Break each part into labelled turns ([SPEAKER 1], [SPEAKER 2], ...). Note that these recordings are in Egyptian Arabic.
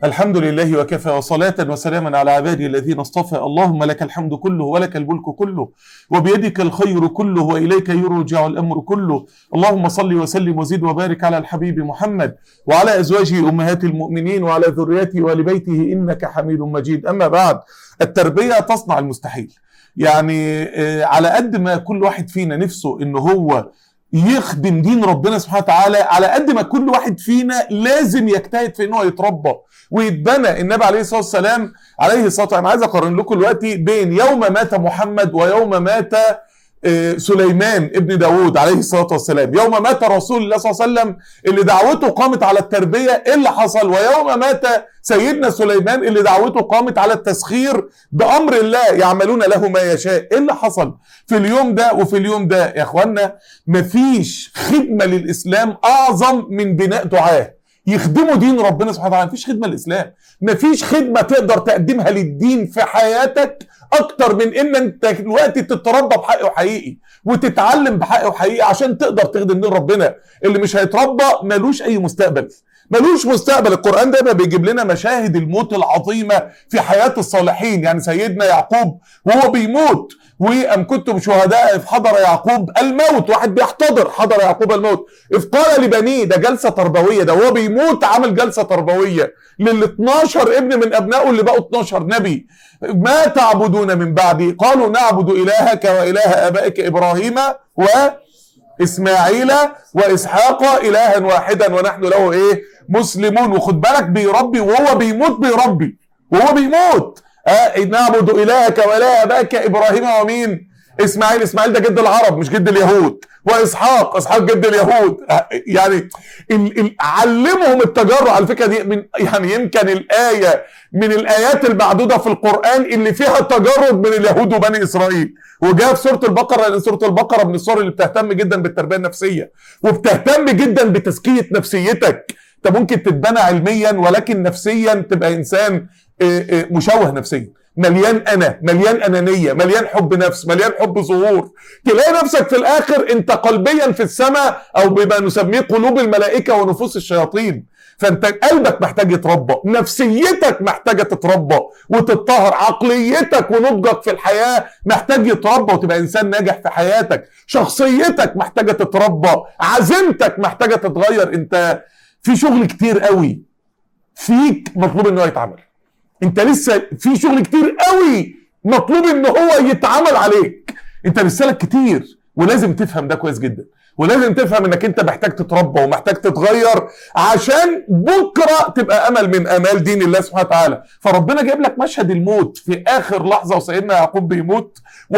[SPEAKER 1] الحمد لله وكفى وصلاة وسلاما على عباده الذين اصطفى اللهم لك الحمد كله ولك الملك كله وبيدك الخير كله وإليك يرجع الأمر كله اللهم صل وسلم وزد وبارك على الحبيب محمد وعلى أزواجه أمهات المؤمنين وعلى ذريته وآل بيته إنك حميد مجيد أما بعد التربية تصنع المستحيل يعني آه، على قد ما كل واحد فينا نفسه إن هو يخدم دين ربنا سبحانه وتعالى على قد ما كل واحد فينا لازم يجتهد في انه يتربى ويتبنى النبي عليه الصلاه والسلام عليه الصلاه والسلام عايز اقارن لكم دلوقتي بين يوم مات محمد ويوم مات آه، سليمان ابن داود عليه الصلاة والسلام يوم مات رسول الله صلى الله عليه وسلم اللي دعوته قامت على التربية إيه اللي حصل ويوم مات سيدنا سليمان اللي دعوته قامت على التسخير بأمر الله يعملون له ما يشاء إيه اللي حصل في اليوم ده وفي اليوم ده يا إخوانا مفيش خدمة للإسلام أعظم من بناء دعاه يخدموا دين ربنا سبحانه وتعالى مفيش خدمة للإسلام مفيش خدمة تقدر تقدمها للدين في حياتك اكتر من ان انت دلوقتي تتربى بحق وحقيقي وتتعلم بحق وحقيقي عشان تقدر تخدم دين ربنا اللي مش هيتربى ملوش اي مستقبل ملوش مستقبل القرآن دايما بيجيب لنا مشاهد الموت العظيمة في حياة الصالحين يعني سيدنا يعقوب وهو بيموت وأم كنتم شهداء إذ حضر يعقوب الموت واحد بيحتضر حضر يعقوب الموت إذ قال لبنيه ده جلسة تربوية ده هو بيموت عمل جلسة تربوية لل 12 ابن من أبنائه اللي بقوا 12 نبي ما تعبدون من بعدي قالوا نعبد إلهك وإله آبائك إبراهيم و اسماعيل واسحاق الها واحدا ونحن له ايه مسلمون وخد بالك بيربي وهو بيموت بيربي وهو بيموت آه نعبد الهك واله اباك ابراهيم ومين اسماعيل اسماعيل ده جد العرب مش جد اليهود واسحاق اسحاق جد اليهود آه، يعني ال ال علمهم التجرع على الفكره دي من يعني يمكن الايه من الايات المعدوده في القران اللي فيها تجرد من اليهود وبني اسرائيل وجاء في سوره البقره لان سوره البقره من السور اللي بتهتم جدا بالتربيه النفسيه وبتهتم جدا بتزكيه نفسيتك انت ممكن تتبنى علميا ولكن نفسيا تبقى انسان آه، آه، مشوه نفسيا مليان انا مليان انانيه مليان حب نفس مليان حب ظهور تلاقي نفسك في الاخر انت قلبيا في السماء او بما نسميه قلوب الملائكه ونفوس الشياطين فانت قلبك محتاج يتربى نفسيتك محتاجه تتربى وتتطهر عقليتك ونضجك في الحياه محتاج يتربى وتبقى انسان ناجح في حياتك شخصيتك محتاجه تتربى عزيمتك محتاجه تتغير انت في شغل كتير قوي فيك مطلوب ان هو يتعمل انت لسه في شغل كتير قوي مطلوب ان هو يتعمل عليك انت لسه لك كتير ولازم تفهم ده كويس جدا ولازم تفهم انك انت محتاج تتربى ومحتاج تتغير عشان بكره تبقى امل من امال دين الله سبحانه وتعالى فربنا جايب لك مشهد الموت في اخر لحظه وسيدنا يعقوب بيموت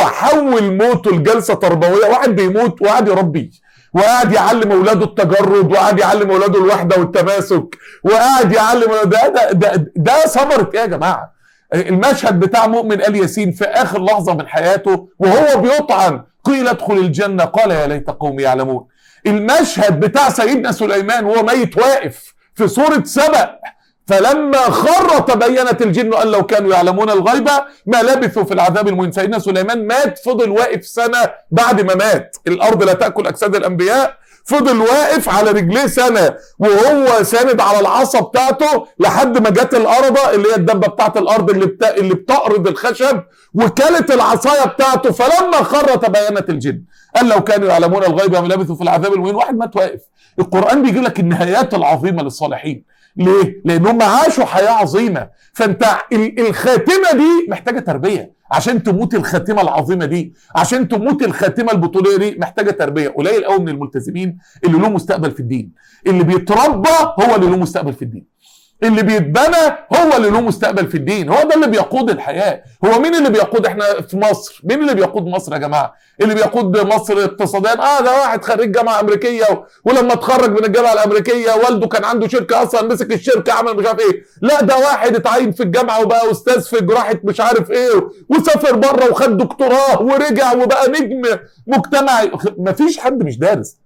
[SPEAKER 1] وحول موته لجلسه تربويه واحد بيموت وقاعد يربي وقاعد يعلم اولاده التجرد وقاعد يعلم اولاده الوحده والتماسك وقاعد يعلم ده ده ده, ده ثمره ايه يا جماعه المشهد بتاع مؤمن ال ياسين في اخر لحظه من حياته وهو بيطعن قيل ادخل الجنه قال يا ليت قومي يعلمون المشهد بتاع سيدنا سليمان وهو ميت واقف في سوره سبأ فلما خر تبينت الجن ان لو كانوا يعلمون الغيب ما لبثوا في العذاب المهين سيدنا سليمان مات فضل واقف سنه بعد ما مات الارض لا تاكل اجساد الانبياء فضل واقف على رجليه سنه وهو ساند على العصا بتاعته لحد ما جت الارضه اللي هي الدبه بتاعت الارض اللي بتا... اللي بتقرض الخشب وكلت العصايه بتاعته فلما خر تبينت الجن قال لو كانوا يعلمون الغيب ما لبثوا في العذاب المهين واحد مات واقف القران بيجيب لك النهايات العظيمه للصالحين ليه؟ لان هم عاشوا حياه عظيمه فانت ال- الخاتمه دي محتاجه تربيه عشان تموت الخاتمه العظيمه دي عشان تموت الخاتمه البطوليه دي محتاجه تربيه قليل قوي من الملتزمين اللي له مستقبل في الدين اللي بيتربى هو اللي له مستقبل في الدين اللي بيتبنى هو اللي له مستقبل في الدين هو ده اللي بيقود الحياه هو مين اللي بيقود احنا في مصر مين اللي بيقود مصر يا جماعه اللي بيقود مصر اقتصاديا اه ده واحد خريج جامعه امريكيه و... ولما اتخرج من الجامعه الامريكيه والده كان عنده شركه اصلا مسك الشركه عمل مش عارف ايه لا ده واحد اتعين في الجامعه وبقى استاذ في جراحه مش عارف ايه وسافر بره وخد دكتوراه ورجع وبقى نجم مجتمعي مفيش حد مش دارس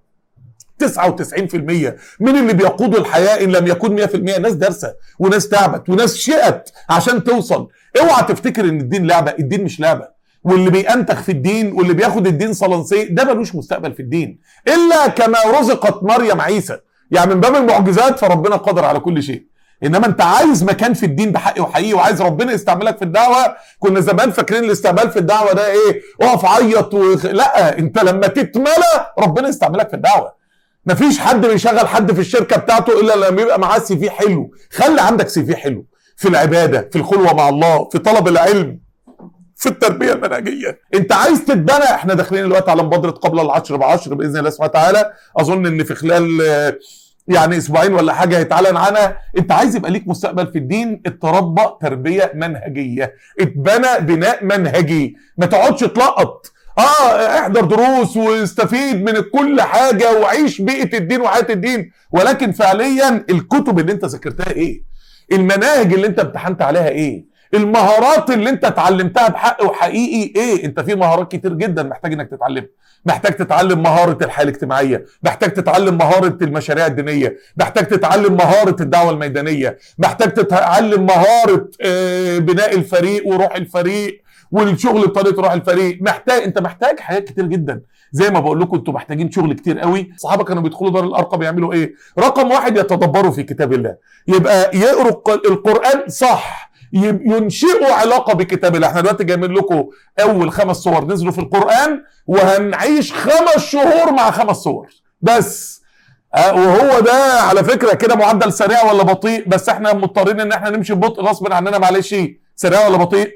[SPEAKER 1] 99% من اللي بيقودوا الحياه ان لم يكن 100% ناس دارسه وناس تعبت وناس شقت عشان توصل اوعى تفتكر ان الدين لعبه الدين مش لعبه واللي بينتخ في الدين واللي بياخد الدين صلنسي ده ملوش مستقبل في الدين الا كما رزقت مريم عيسى يعني من باب المعجزات فربنا قادر على كل شيء انما انت عايز مكان في الدين بحق وحقيقي وعايز ربنا يستعملك في الدعوه كنا زمان فاكرين الاستعمال في الدعوه ده ايه اقف عيط وخ... لا انت لما تتملى ربنا يستعملك في الدعوه مفيش حد بيشغل حد في الشركه بتاعته الا لما يبقى معاه سي في حلو خلي عندك سي في حلو في العباده في الخلوه مع الله في طلب العلم في التربيه المنهجيه انت عايز تتبنى احنا داخلين دلوقتي على مبادره قبل العشر بعشر باذن الله سبحانه وتعالى اظن ان في خلال آه، يعني اسبوعين ولا حاجه هيتعلن عنها انت عايز يبقى ليك مستقبل في الدين اتربى تربيه منهجيه اتبنى بناء منهجي ما تقعدش تلقط اه احضر دروس واستفيد من كل حاجه وعيش بيئه الدين وحياه الدين ولكن فعليا الكتب اللي انت ذاكرتها ايه المناهج اللي انت امتحنت عليها ايه المهارات اللي انت اتعلمتها بحق وحقيقي ايه انت في مهارات كتير جدا محتاج انك تتعلمها محتاج تتعلم مهارة الحياة الاجتماعية محتاج تتعلم مهارة المشاريع الدينية محتاج تتعلم مهارة الدعوة الميدانية محتاج تتعلم مهارة آه، بناء الفريق وروح الفريق والشغل بطريقه روح الفريق محتاج انت محتاج حاجات كتير جدا زي ما بقول لكم انتوا محتاجين شغل كتير قوي الصحابه كانوا بيدخلوا دار الارقم يعملوا ايه رقم واحد يتدبروا في كتاب الله يبقى يقروا الق- القران صح يب- ينشئوا علاقه بكتاب الله احنا دلوقتي جايبين لكم اول خمس صور نزلوا في القران وهنعيش خمس شهور مع خمس صور بس آه، وهو ده على فكره كده معدل سريع ولا بطيء بس احنا مضطرين ان احنا نمشي ببطء غصب عننا معلش سريع ولا بطيء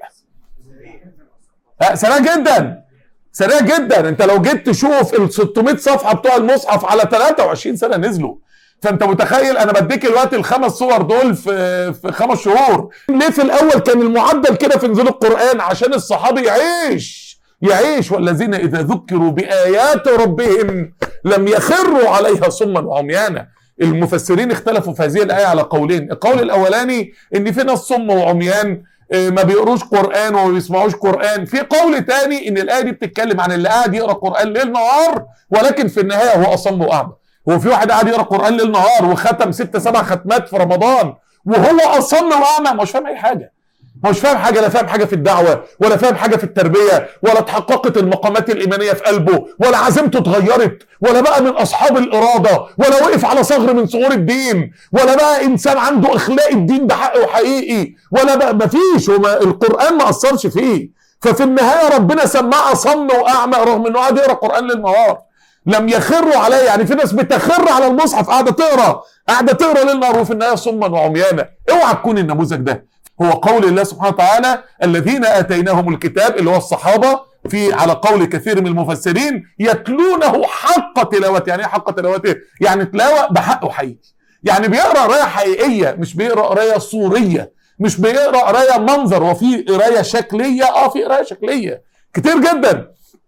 [SPEAKER 1] آه، سريع جدا سريع جدا انت لو جيت تشوف ال 600 صفحه بتوع المصحف على 23 سنه نزلوا فانت متخيل انا بديك الوقت الخمس صور دول في في خمس شهور ليه في الاول كان المعدل كده في نزول القران عشان الصحابي يعيش يعيش والذين اذا ذكروا بايات ربهم لم يخروا عليها صما وعميانا المفسرين اختلفوا في هذه الايه على قولين القول الاولاني ان في ناس صم وعميان آه، ما بيقروش قران وما بيسمعوش قران في قول تاني ان الايه دي بتتكلم عن اللي قاعد يقرا قران ليل نهار ولكن في النهايه هو اصم واعمى هو في واحد قاعد يقرا قران ليل نهار وختم ست سبع ختمات في رمضان وهو اصم واعمى مش فاهم اي حاجه مش فاهم حاجه لا فاهم حاجه في الدعوه ولا فاهم حاجه في التربيه ولا اتحققت المقامات الايمانيه في قلبه ولا عزيمته اتغيرت ولا بقى من اصحاب الاراده ولا وقف على ثغر من ثغور الدين ولا بقى انسان عنده اخلاق الدين بحق وحقيقي ولا بقى مفيش وما القران ما اثرش فيه ففي النهايه ربنا سماه اصم واعمى رغم انه قاعد يقرا قران للنهار لم يخروا عليه يعني في ناس بتخر على المصحف قاعده تقرا قاعده تقرا ليل نهار وفي النهايه صما وعميانا اوعى تكون النموذج ده هو قول الله سبحانه وتعالى الذين اتيناهم الكتاب اللي هو الصحابه في على قول كثير من المفسرين يتلونه حق تلاوته يعني ايه حق تلاوته يعني تلاوه بحق وحقيقي يعني بيقرا قرايه حقيقيه مش بيقرا قرايه صوريه مش بيقرا قرايه منظر وفي قرايه شكليه اه في قرايه شكليه كتير جدا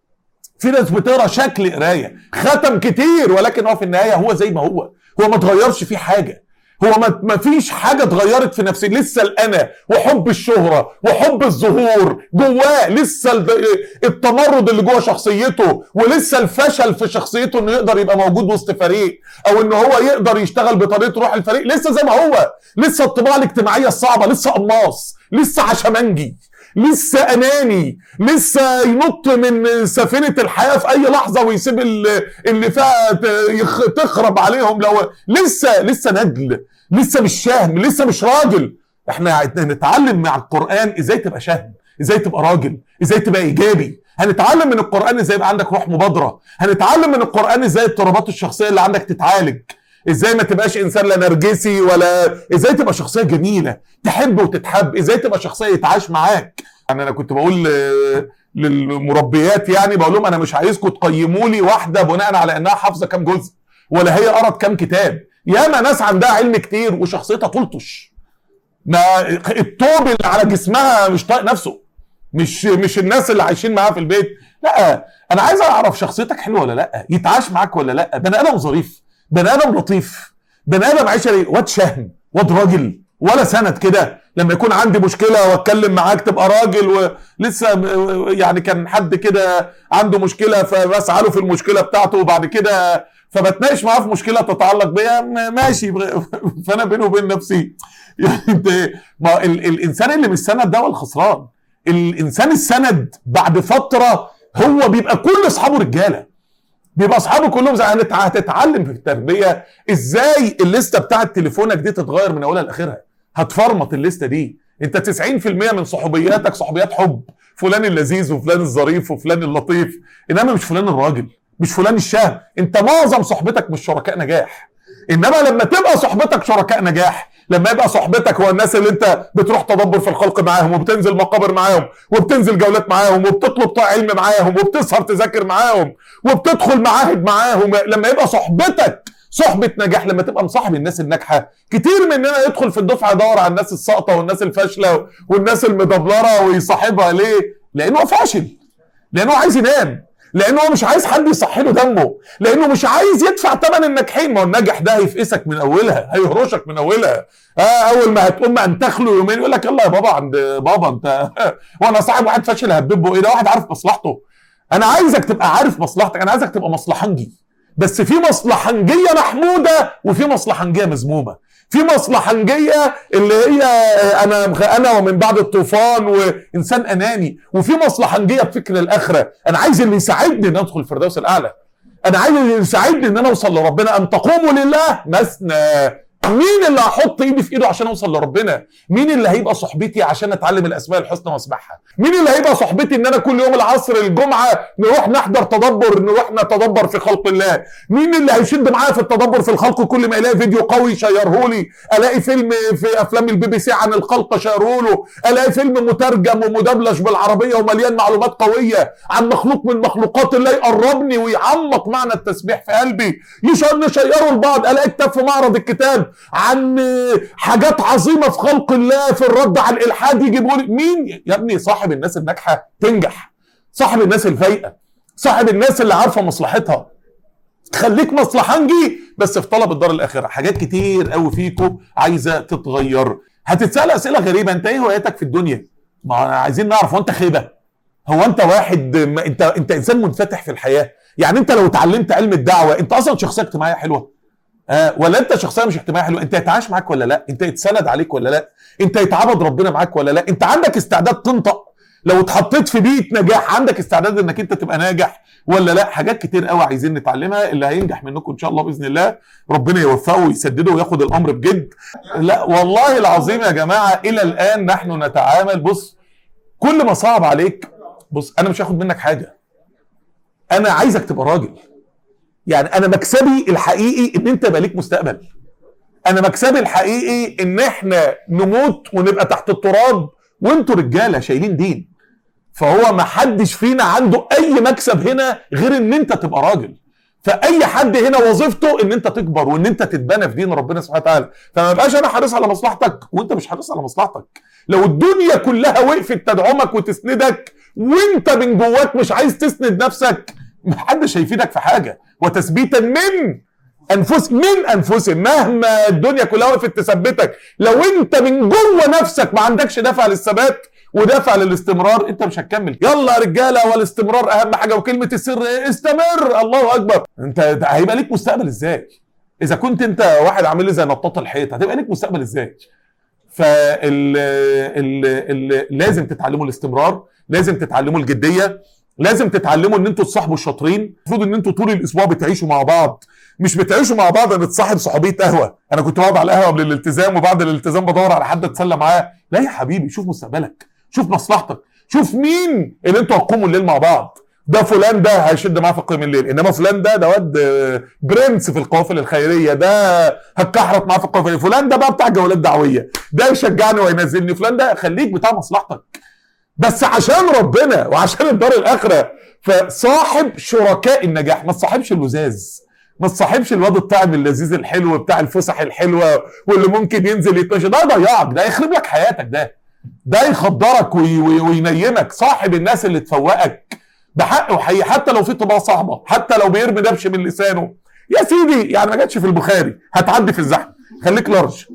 [SPEAKER 1] في ناس بتقرا شكل قرايه ختم كتير ولكن هو في النهايه هو زي ما هو هو ما اتغيرش فيه حاجه هو ما ما فيش حاجه اتغيرت في نفسه لسه الانا وحب الشهره وحب الظهور جواه لسه ال- التمرد اللي جوه شخصيته ولسه الفشل في شخصيته انه يقدر يبقى موجود وسط فريق او ان هو يقدر يشتغل بطريقه روح الفريق لسه زي ما هو لسه الطباع الاجتماعيه الصعبه لسه قماص لسه عشمنجي لسه اناني لسه ينط من سفينه الحياه في اي لحظه ويسيب ال- اللي فيها ت- يخ- تخرب عليهم لو لسه لسه ندل لسه مش شهم لسه مش راجل احنا نتعلم مع القران ازاي تبقى شهم ازاي تبقى راجل ازاي تبقى ايجابي هنتعلم من القران ازاي يبقى عندك روح مبادره هنتعلم من القران ازاي الاضطرابات الشخصيه اللي عندك تتعالج ازاي ما تبقاش انسان لا نرجسي ولا ازاي تبقى شخصيه جميله تحب وتتحب ازاي تبقى شخصيه يتعاش معاك يعني انا كنت بقول ل- للمربيات يعني بقول لهم انا مش عايزكم تقيموا لي واحده بناء على انها حافظه كام جزء ولا هي قرت كام كتاب ياما ناس عندها علم كتير وشخصيتها تلطش ما الطوب اللي على جسمها مش طايق نفسه مش مش الناس اللي عايشين معاها في البيت لا انا عايز اعرف شخصيتك حلوه ولا لا يتعاش معاك ولا لا بني ادم ظريف بني ادم لطيف بني ادم عشري واد شهم واد راجل ولا سند كده لما يكون عندي مشكله واتكلم معاك تبقى راجل ولسه م- يعني كان حد كده عنده مشكله فبسعى له في المشكله بتاعته وبعد كده فبتناقش معاه في مشكله تتعلق بيا م- ماشي فانا بيني وبين نفسي يعني انت ما ال الانسان اللي مش سند ده هو الخسران الانسان السند بعد فتره هو بيبقى كل اصحابه رجاله بيبقى اصحابه كلهم زي هنت- هتتعلم في التربيه ازاي الليسته بتاعت تليفونك دي تتغير من اولها لاخرها هتفرمط الليسته دي انت 90% من صحوبياتك صحوبيات حب فلان اللذيذ وفلان الظريف وفلان اللطيف انما مش فلان الراجل مش فلان الشهم انت معظم صحبتك مش شركاء نجاح انما لما تبقى صحبتك شركاء نجاح لما يبقى صحبتك هو الناس اللي انت بتروح تدبر في الخلق معاهم وبتنزل مقابر معاهم وبتنزل جولات معاهم وبتطلب طاع علم معاهم وبتسهر تذاكر معاهم وبتدخل معاهد معاهم لما يبقى صحبتك صحبة نجاح لما تبقى مصاحب الناس الناجحة كتير مننا يدخل في الدفعة يدور على الناس الساقطة والناس الفاشلة والناس المدبلرة ويصاحبها ليه؟ لأنه فاشل لأنه عايز ينام لانه هو مش عايز حد يصحي له دمه لانه مش عايز يدفع ثمن الناجحين ما هو الناجح ده هيفقسك من اولها هيهرشك من اولها آه اول ما هتقوم انتخ له يومين يقول لك يلا يا بابا عند بابا انت وانا صاحب واحد فاشل هببه ايه ده واحد عارف مصلحته انا عايزك تبقى عارف مصلحتك انا عايزك تبقى مصلحنجي بس في مصلحنجيه محموده وفي مصلحنجيه مذمومه في مصلحنجيه اللي هي انا انا ومن بعد الطوفان وانسان اناني وفي مصلحنجيه بفكر الاخره انا عايز اللي يساعدني ان ادخل الفردوس الاعلى انا عايز اللي يساعدني ان انا اوصل لربنا ان تقوموا لله مثنى مين اللي هحط ايدي في ايده عشان اوصل لربنا مين اللي هيبقى صحبتي عشان اتعلم الاسماء الحسنى واسمعها مين اللي هيبقى صحبتي ان انا كل يوم العصر الجمعه نروح نحضر تدبر نروح نتدبر في خلق الله مين اللي هيشد معايا في التدبر في الخلق كل ما الاقي فيديو قوي يشيره لي الاقي فيلم في افلام البي بي سي عن الخلق شيره له الاقي فيلم مترجم ومدبلج بالعربيه ومليان معلومات قويه عن مخلوق من مخلوقات الله يقربني ويعمق معنى التسبيح في قلبي نشيره لبعض الاقي كتاب في معرض الكتاب عن حاجات عظيمه في خلق الله في الرد على الالحاد يجيبوا لي مين يا ابني صاحب الناس الناجحه تنجح صاحب الناس الفايقه صاحب الناس اللي عارفه مصلحتها خليك مصلحنجي بس في طلب الدار الاخره حاجات كتير قوي فيكم عايزه تتغير هتتسال اسئله غريبه انت ايه هواياتك في الدنيا ما عايزين نعرف هو انت خيبه هو انت واحد ما انت انت انسان منفتح في الحياه يعني انت لو اتعلمت علم الدعوه انت اصلا شخصيه اجتماعيه حلوه آه ولا انت شخصيه مش اجتماعيه حلوه انت يتعاش معاك ولا لا انت يتسند عليك ولا لا انت يتعبد ربنا معاك ولا لا انت عندك استعداد تنطق لو اتحطيت في بيئه نجاح عندك استعداد انك انت تبقى ناجح ولا لا حاجات كتير قوي عايزين نتعلمها اللي هينجح منكم ان شاء الله باذن الله ربنا يوفقه ويسدده وياخد الامر بجد لا والله العظيم يا جماعه الى الان نحن نتعامل بص كل ما صعب عليك بص انا مش هاخد منك حاجه انا عايزك تبقى راجل يعني انا مكسبي الحقيقي ان انت يبقى ليك مستقبل انا مكسبي الحقيقي ان احنا نموت ونبقى تحت التراب وانتوا رجاله شايلين دين فهو ما حدش فينا عنده اي مكسب هنا غير ان انت تبقى راجل فاي حد هنا وظيفته ان انت تكبر وان انت تتبنى في دين ربنا سبحانه وتعالى فما بقاش انا حريص على مصلحتك وانت مش حريص على مصلحتك لو الدنيا كلها وقفت تدعمك وتسندك وانت من جواك مش عايز تسند نفسك محدش هيفيدك في حاجه وتثبيتا من انفس من انفسهم مهما الدنيا كلها وقفت تثبتك لو انت من جوه نفسك ما عندكش دافع للثبات ودافع للاستمرار انت مش هتكمل يلا يا رجاله والاستمرار اهم حاجه وكلمه السر ايه استمر الله اكبر انت هيبقى ليك مستقبل ازاي اذا كنت انت واحد عامل لي زي نطاط الحيط هتبقى ليك مستقبل ازاي فال ال... ال... لازم تتعلموا الاستمرار لازم تتعلموا الجديه لازم تتعلموا ان انتوا تصاحبوا الشاطرين المفروض ان انتوا طول الاسبوع بتعيشوا مع بعض مش بتعيشوا مع بعض نتصاحب صحوبيه قهوه انا كنت بقعد على القهوه قبل الالتزام وبعد الالتزام بدور على حد اتسلى معاه لا يا حبيبي شوف مستقبلك شوف مصلحتك شوف مين اللي انتوا هتقوموا الليل مع بعض ده فلان ده هيشد معاه في قيام الليل انما فلان ده ده واد برنس في القوافل الخيريه ده هتكحرت معاه في القوافل فلان ده بقى بتاع جولات دعويه ده يشجعني وينزلني فلان ده خليك بتاع مصلحتك بس عشان ربنا وعشان الدار الاخره فصاحب شركاء النجاح ما تصاحبش اللزاز ما تصاحبش الواد الطعم اللذيذ الحلو بتاع الفسح الحلوه واللي ممكن ينزل يتمشى ده يضيعك ده يخرب لك حياتك ده ده يخدرك وي وي وينيمك صاحب الناس اللي تفوقك بحق وحقيقي حتى لو في طباع صعبه حتى لو بيرمي دبش من لسانه يا سيدي يعني ما جاتش في البخاري هتعدي في الزحمه خليك لارج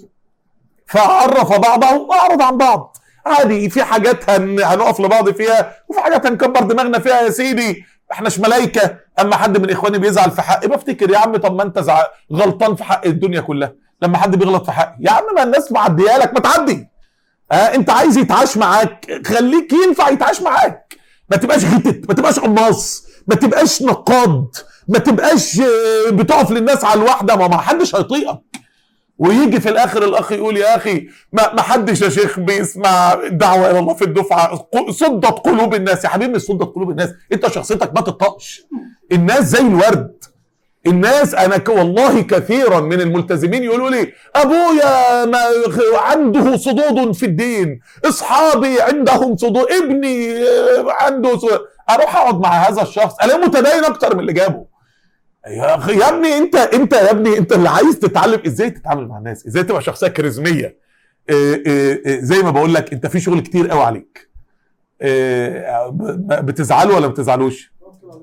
[SPEAKER 1] فعرف بعضه واعرض عن بعض عادي في حاجات هن... هنقف لبعض فيها وفي حاجات هنكبر دماغنا فيها يا سيدي احناش ملايكه اما حد من اخواني بيزعل في حقي بفتكر يا عم طب ما انت زع... غلطان في حق الدنيا كلها لما حد بيغلط في حقي يا عم ما الناس معديه لك ما تعدي آه انت عايز يتعاش معاك خليك ينفع يتعاش معاك ما تبقاش غتت ما تبقاش قماص ما تبقاش نقاد ما تبقاش آه، بتقف للناس على الواحده ما ما حدش هيطيقك ويجي في الاخر الاخ يقول يا اخي ما ما حدش يا شيخ بيسمع دعوه الى الله في الدفعه ق- صدت قلوب الناس يا حبيبي مش صدت قلوب الناس انت شخصيتك ما تطقش الناس زي الورد الناس انا ك- والله كثيرا من الملتزمين يقولوا لي ابويا ما خ- عنده صدود في الدين اصحابي عندهم صدود ابني آه، عنده صدود. اروح اقعد مع هذا الشخص الاقيه متدين اكتر من اللي جابه يا اخي يا ابني انت انت يا ابني انت اللي عايز تتعلم ازاي تتعامل مع الناس ازاي تبقى شخصيه كاريزميه إيه إيه إيه زي ما بقول لك انت في شغل كتير قوي عليك إيه ب- بتزعلوا ولا ما بتزعلوش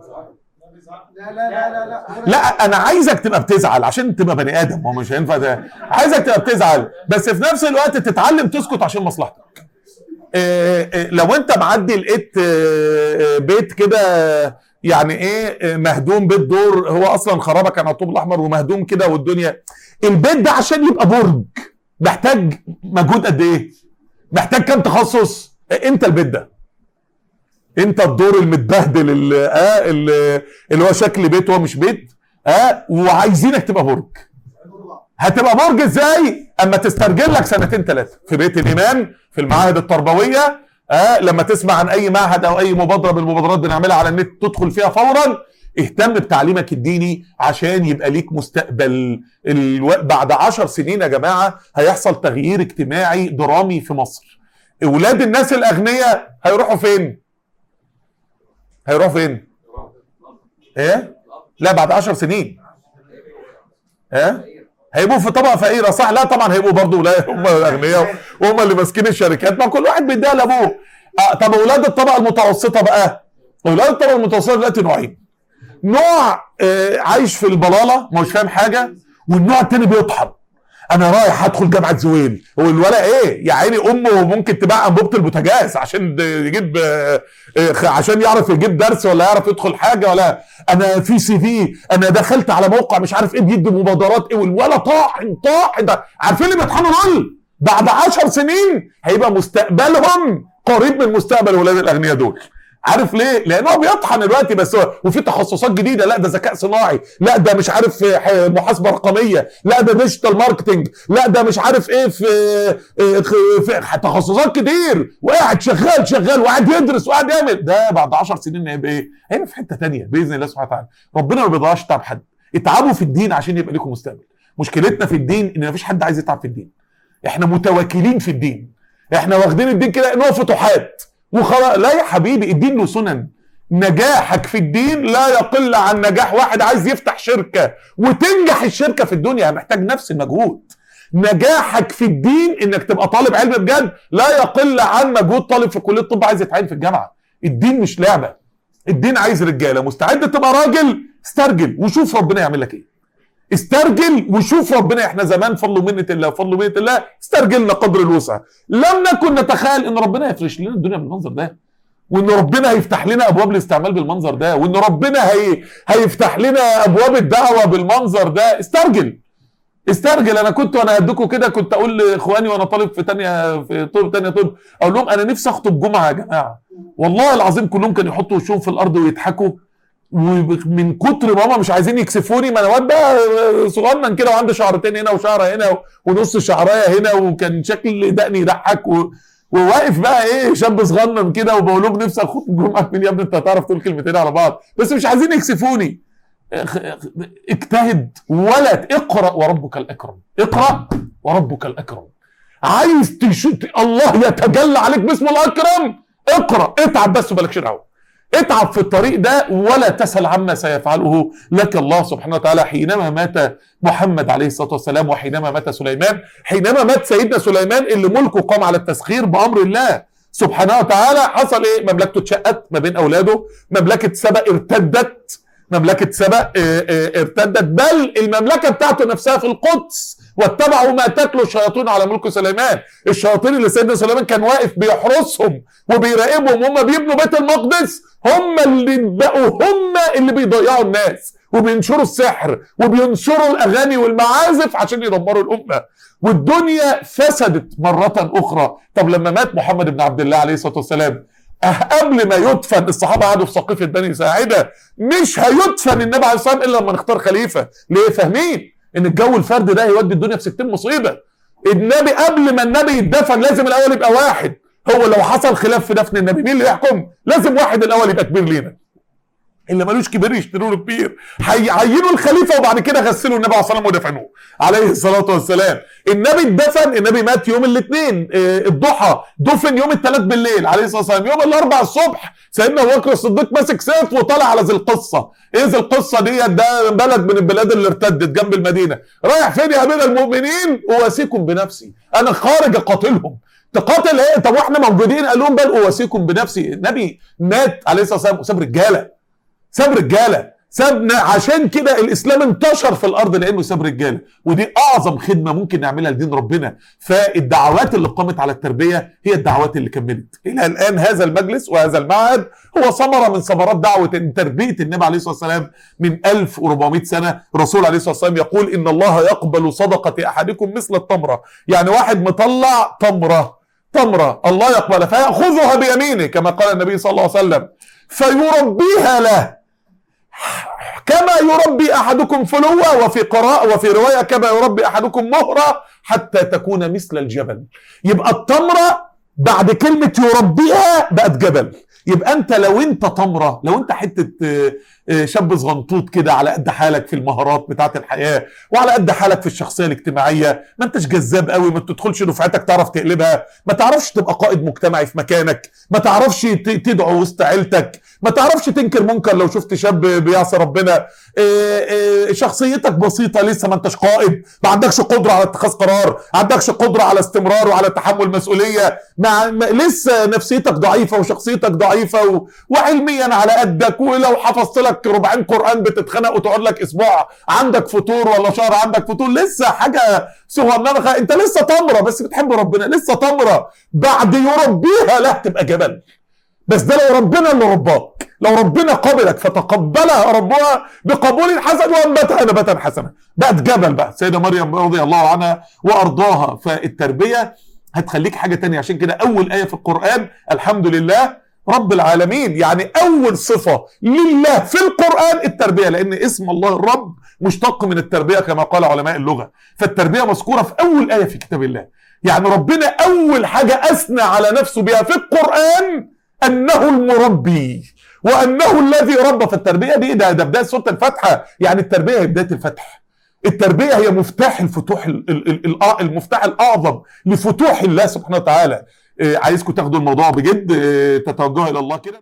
[SPEAKER 2] لا لا لا لا لا
[SPEAKER 1] لا انا عايزك تبقى بتزعل عشان تبقى بني ادم هو مش هينفع ده عايزك تبقى بتزعل بس في نفس الوقت تتعلم تسكت عشان مصلحتك إيه إيه لو انت معدي لقيت إيه، إيه، بيت كده يعني ايه إيه، مهدوم بيت دور هو اصلا خرابه كان على الطوب الاحمر ومهدوم كده والدنيا البيت ده عشان يبقى برج محتاج مجهود قد ايه محتاج كام تخصص إيه، انت البيت ده انت الدور المتبهدل اللي اه اللي, اللي هو شكل بيت هو مش بيت اه وعايزينك تبقى برج هتبقى برج ازاي اما تسترجل لك سنتين ثلاثه في بيت الايمان في المعاهد التربويه آه لما تسمع عن اي معهد او اي مبادره من المبادرات بنعملها على النت تدخل فيها فورا اهتم بتعليمك الديني عشان يبقى ليك مستقبل الو... بعد عشر سنين يا جماعه هيحصل تغيير اجتماعي درامي في مصر اولاد الناس الاغنياء هيروحوا فين هيروحوا فين ايه لا بعد عشر سنين ايه هيبقوا في طبقه فقيره صح لا طبعا هيبقوا برضه لا هم الاغنياء وهم اللي ماسكين الشركات ما كل واحد بيديها لابوه آه طب اولاد الطبقه المتوسطه بقى اولاد الطبقه المتوسطه دلوقتي نوعين نوع آه عايش في البلاله مش فاهم حاجه والنوع التاني بيطحن انا رايح ادخل جامعه زويل هو الولد ايه يا عيني امه ممكن تباع انبوبه البوتاجاز عشان د- يجيب آه، آه، عشان يعرف يجيب درس ولا يعرف يدخل حاجه ولا انا في سي في انا دخلت على موقع مش عارف ايه بيدي مبادرات ايه والولد طاحن طاحن ده عارفين اللي بيطحنوا دول بعد عشر سنين هيبقى مستقبلهم قريب من مستقبل ولاد الاغنياء دول عارف ليه؟ لان هو بيطحن دلوقتي بس هو وفي تخصصات جديده لا ده ذكاء صناعي لا ده مش عارف في ح- محاسبه رقميه لا ده ديجيتال ماركتنج لا ده مش عارف ايه في, إيه في في تخصصات كتير وقاعد شغال شغال وقاعد يدرس وقاعد يعمل ده بعد 10 سنين هيبقى ايه؟ هيبقى في حته تانية باذن الله سبحانه وتعالى ربنا ما بيضيعش تعب حد اتعبوا في الدين عشان يبقى لكم مستقبل مشكلتنا في الدين ان مفيش حد عايز يتعب في الدين احنا متواكلين في الدين احنا واخدين الدين كده ان هو فتوحات وخلاص لا يا حبيبي الدين له سنن نجاحك في الدين لا يقل عن نجاح واحد عايز يفتح شركة وتنجح الشركة في الدنيا محتاج نفس المجهود نجاحك في الدين انك تبقى طالب علم بجد لا يقل عن مجهود طالب في كلية الطب عايز يتعين في الجامعة الدين مش لعبة الدين عايز رجالة مستعد تبقى راجل استرجل وشوف ربنا يعمل لك ايه استرجل وشوف ربنا احنا زمان فضل منة الله وفضل منة الله استرجلنا قدر الوسع لم نكن نتخيل ان ربنا يفرش لنا الدنيا بالمنظر ده وان ربنا هيفتح لنا ابواب الاستعمال بالمنظر ده وان ربنا هي هيفتح لنا ابواب الدعوه بالمنظر ده استرجل استرجل انا كنت وانا قدكم كده كنت اقول لاخواني وانا طالب في تانية في طب تانية طب اقول لهم انا نفسي اخطب جمعه يا جماعه والله العظيم كلهم كانوا يحطوا وشهم في الارض ويضحكوا ومن كتر ما هم مش عايزين يكسفوني ما انا واد بقى صغنن كده وعنده شعرتين هنا وشعره هنا ونص شعرايه هنا وكان شكل دقني يضحك و... وواقف بقى ايه شاب صغنن كده وبقول لهم نفسي اخد جمعه من يا ابني انت هتعرف تقول كلمتين على بعض بس مش عايزين يكسفوني اخ- اخ- اجتهد ولا اقرا وربك الاكرم اقرا وربك الاكرم عايز تشوت الله يتجلى عليك باسمه الاكرم اقرا اتعب بس ومالكش دعوه اتعب في الطريق ده ولا تسأل عما سيفعله لك الله سبحانه وتعالى حينما مات محمد عليه الصلاة والسلام وحينما مات سليمان حينما مات سيدنا سليمان اللي ملكه قام على التسخير بأمر الله سبحانه وتعالى حصل ايه مملكته اتشقت ما بين اولاده مملكة سبأ ارتدت مملكة سبأ اه، اه، ارتدت بل المملكة بتاعته نفسها في القدس واتبعوا ما تتلو الشياطين على ملك سليمان الشياطين اللي سيدنا سليمان كان واقف بيحرسهم وبيراقبهم هم بيبنوا بيت المقدس هم اللي بقوا هم اللي بيضيعوا الناس وبينشروا السحر وبينشروا الاغاني والمعازف عشان يدمروا الامه والدنيا فسدت مره اخرى طب لما مات محمد بن عبد الله عليه الصلاه والسلام أه قبل ما يدفن الصحابه قعدوا في سقيفه بني ساعده مش هيدفن النبي عليه الصلاه والسلام الا لما نختار خليفه ليه فاهمين ان الجو الفرد ده هيودي الدنيا في 60 مصيبه النبي قبل ما النبي يتدفن لازم الاول يبقى واحد هو لو حصل خلاف في دفن النبي مين اللي يحكم لازم واحد الاول يبقى كبير لينا اللي ملوش كبير يشتروا له كبير هيعينوا الخليفه وبعد كده غسلوا النبي عليه الصلاه والسلام ودفنوه عليه الصلاه والسلام النبي اتدفن النبي مات يوم الاثنين الضحى دفن يوم الثلاث بالليل عليه الصلاه والسلام يوم الاربع الصبح سيدنا ابو بكر الصديق ماسك سيف وطالع على ذي القصه ايه ذي القصه دي ده بلد من البلاد اللي ارتدت جنب المدينه رايح فين يا امير المؤمنين اواسيكم بنفسي انا خارج اقاتلهم تقاتل ايه طب واحنا موجودين قال لهم بل اواسيكم بنفسي النبي مات عليه الصلاه والسلام وساب رجاله ساب رجاله سابنا عشان كده الاسلام انتشر في الارض لانه ساب رجاله ودي اعظم خدمه ممكن نعملها لدين ربنا فالدعوات اللي قامت على التربيه هي الدعوات اللي كملت الى الان هذا المجلس وهذا المعهد هو ثمره من ثمرات دعوه تربيه النبي عليه الصلاه والسلام من 1400 سنه الرسول عليه الصلاه والسلام يقول ان الله يقبل صدقه احدكم مثل التمره يعني واحد مطلع تمره تمره الله يقبلها فياخذها بيمينه كما قال النبي صلى الله عليه وسلم فيربيها له كما يربي احدكم فلوة وفي قراءة وفي رواية كما يربي احدكم مهرة حتى تكون مثل الجبل يبقى التمرة بعد كلمة يربيها بقت جبل يبقى انت لو انت تمرة لو انت حتة شاب صغنطوط كده على قد حالك في المهارات بتاعت الحياة وعلى قد حالك في الشخصية الاجتماعية ما انتش جذاب قوي ما تدخلش دفعتك تعرف تقلبها ما تعرفش تبقى قائد مجتمعي في مكانك ما تعرفش تدعو وسط عيلتك ما تعرفش تنكر منكر لو شفت شاب بيعصي ربنا شخصيتك بسيطة لسه ما انتش قائد ما عندكش قدرة على اتخاذ قرار ما عندكش قدرة على استمرار وعلى تحمل مسؤولية مع لسه نفسيتك ضعيفة وشخصيتك ضعيفة و... وعلميا على قدك ولو حفظت لك ربعين قرآن بتتخنق وتقعد لك اسبوع عندك فطور ولا شهر عندك فطور لسه حاجة صغننة انت لسه تمرة بس بتحب ربنا لسه تمرة بعد يربيها لا تبقى جبل بس ده لو ربنا اللي رباك لو ربنا قبلك فتقبلها ربها بقبول حسن وانبتها نباتا حسنا بقت جبل بقى سيدة مريم رضي الله عنها وارضاها فالتربية هتخليك حاجة تانية عشان كده اول آية في القرآن الحمد لله رب العالمين يعني اول صفة لله في القرآن التربية لان اسم الله الرب مشتق من التربية كما قال علماء اللغة فالتربية مذكورة في اول آية في كتاب الله يعني ربنا اول حاجة اثنى على نفسه بها في القرآن انه المربي وانه الذي ربى في التربيه دي ده ده بدايه سوره الفاتحه يعني التربيه هي بدايه الفتح التربيه هي مفتاح الفتوح المفتاح الاعظم لفتوح الله سبحانه وتعالى عايزكم تاخدوا الموضوع بجد تتوجهوا الى الله كده